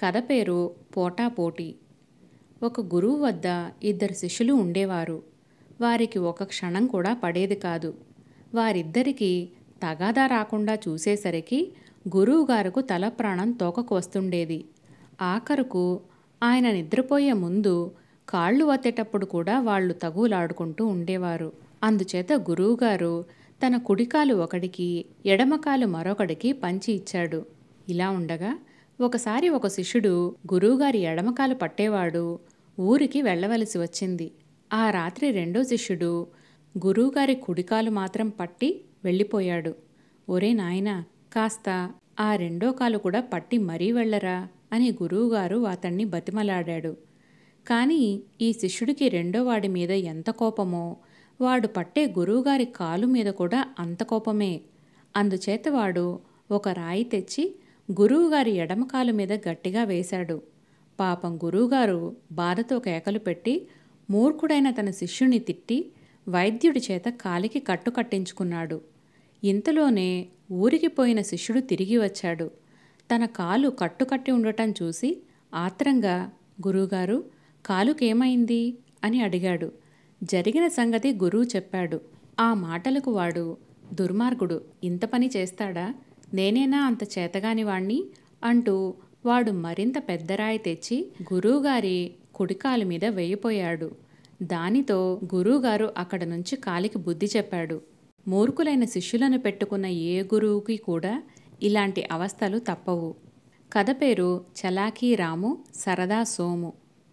కథ పేరు పోటాపోటీ ఒక గురువు వద్ద ఇద్దరు శిష్యులు ఉండేవారు వారికి ఒక క్షణం కూడా పడేది కాదు వారిద్దరికీ తగాదా రాకుండా చూసేసరికి గురువుగారుకు తల ప్రాణం తోకకు వస్తుండేది ఆఖరుకు ఆయన నిద్రపోయే ముందు కాళ్ళు వత్తేటప్పుడు కూడా వాళ్ళు తగులాడుకుంటూ ఉండేవారు అందుచేత గురువుగారు తన కుడికాలు ఒకడికి ఎడమకాలు మరొకడికి పంచి ఇచ్చాడు ఇలా ఉండగా ఒకసారి ఒక శిష్యుడు గురువుగారి ఎడమకాలు పట్టేవాడు ఊరికి వెళ్ళవలసి వచ్చింది ఆ రాత్రి రెండో శిష్యుడు గురువుగారి కుడికాలు మాత్రం పట్టి వెళ్ళిపోయాడు ఒరే నాయనా కాస్త ఆ రెండో కాలు కూడా పట్టి మరీ వెళ్ళరా అని గురువుగారు అతన్ని బతిమలాడాడు కానీ ఈ శిష్యుడికి రెండో వాడి మీద ఎంత కోపమో వాడు పట్టే గురువుగారి కాలు మీద కూడా అంత కోపమే అందుచేత వాడు ఒక రాయి తెచ్చి గురువుగారి ఎడమ కాలు మీద గట్టిగా వేశాడు పాపం గురువుగారు బాధతో కేకలు పెట్టి మూర్ఖుడైన తన శిష్యుని తిట్టి వైద్యుడి చేత కాలికి కట్టు కట్టించుకున్నాడు ఇంతలోనే ఊరికి పోయిన శిష్యుడు తిరిగి వచ్చాడు తన కాలు కట్టుకట్టి ఉండటం చూసి ఆత్రంగా గురువుగారు కాలుకేమైంది అని అడిగాడు జరిగిన సంగతి గురువు చెప్పాడు ఆ మాటలకు వాడు దుర్మార్గుడు ఇంత పని చేస్తాడా నేనేనా అంత చేతగాని వాణ్ణి అంటూ వాడు మరింత పెద్దరాయి తెచ్చి గురువుగారి కుడికాలు మీద వేయిపోయాడు దానితో గురువుగారు అక్కడ నుంచి కాలికి బుద్ధి చెప్పాడు మూర్ఖులైన శిష్యులను పెట్టుకున్న ఏ గురువుకి కూడా ఇలాంటి అవస్థలు తప్పవు కథ పేరు చలాకీ రాము సరదా సోము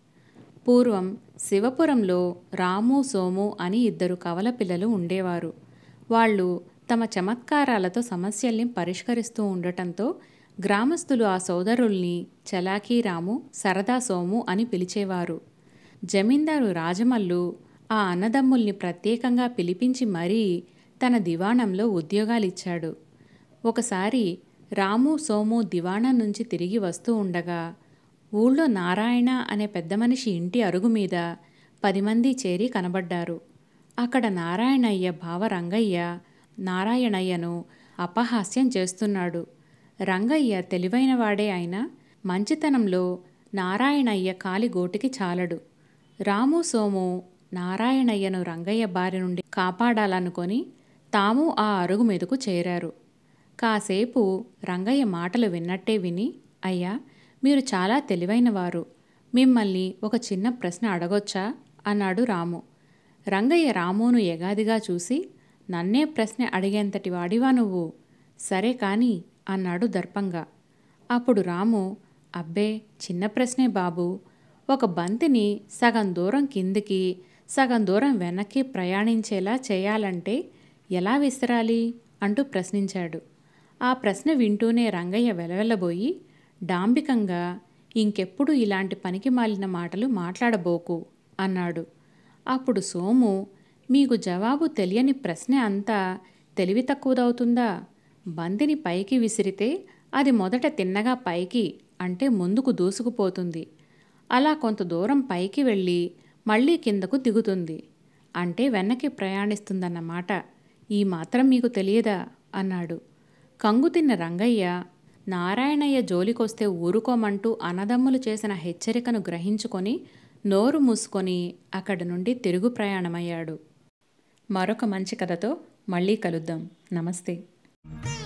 పూర్వం శివపురంలో రాము సోము అని ఇద్దరు కవల పిల్లలు ఉండేవారు వాళ్ళు తమ చమత్కారాలతో సమస్యల్ని పరిష్కరిస్తూ ఉండటంతో గ్రామస్తులు ఆ సోదరుల్ని చలాకీ రాము సరదా సోము అని పిలిచేవారు జమీందారు రాజమల్లు ఆ అన్నదమ్ముల్ని ప్రత్యేకంగా పిలిపించి మరీ తన దివాణంలో ఉద్యోగాలిచ్చాడు ఒకసారి రాము సోము దివాణం నుంచి తిరిగి వస్తూ ఉండగా ఊళ్ళో నారాయణ అనే పెద్ద మనిషి ఇంటి అరుగు మీద పది మంది చేరి కనబడ్డారు అక్కడ నారాయణయ్య బావ రంగయ్య నారాయణయ్యను అపహాస్యం చేస్తున్నాడు రంగయ్య తెలివైనవాడే అయినా మంచితనంలో నారాయణయ్య కాలి గోటికి చాలడు రాము సోము నారాయణయ్యను రంగయ్య బారి నుండి కాపాడాలనుకొని తాము ఆ అరుగు మీదకు చేరారు కాసేపు రంగయ్య మాటలు విన్నట్టే విని అయ్యా మీరు చాలా తెలివైనవారు మిమ్మల్ని ఒక చిన్న ప్రశ్న అడగొచ్చా అన్నాడు రాము రంగయ్య రామును ఎగాదిగా చూసి నన్నే ప్రశ్న అడిగేంతటి వాడివా నువ్వు సరే కాని అన్నాడు దర్పంగా అప్పుడు రాము అబ్బే చిన్న ప్రశ్నే బాబు ఒక బంతిని సగం దూరం కిందికి సగం దూరం వెనక్కి ప్రయాణించేలా చేయాలంటే ఎలా విసరాలి అంటూ ప్రశ్నించాడు ఆ ప్రశ్న వింటూనే రంగయ్య వెలవెల్లబోయి డాంబికంగా ఇంకెప్పుడు ఇలాంటి పనికి మాలిన మాటలు మాట్లాడబోకు అన్నాడు అప్పుడు సోము మీకు జవాబు తెలియని ప్రశ్న అంతా తెలివి తక్కువదవుతుందా బంతిని పైకి విసిరితే అది మొదట తిన్నగా పైకి అంటే ముందుకు దూసుకుపోతుంది అలా కొంత దూరం పైకి వెళ్ళి మళ్ళీ కిందకు దిగుతుంది అంటే వెనక్కి ప్రయాణిస్తుందన్నమాట ఈ మాత్రం మీకు తెలియదా అన్నాడు కంగుతిన్న రంగయ్య నారాయణయ్య జోలికొస్తే ఊరుకోమంటూ అన్నదమ్ములు చేసిన హెచ్చరికను గ్రహించుకొని నోరు మూసుకొని అక్కడి నుండి తిరుగు ప్రయాణమయ్యాడు మరొక మంచి కథతో మళ్ళీ కలుద్దాం నమస్తే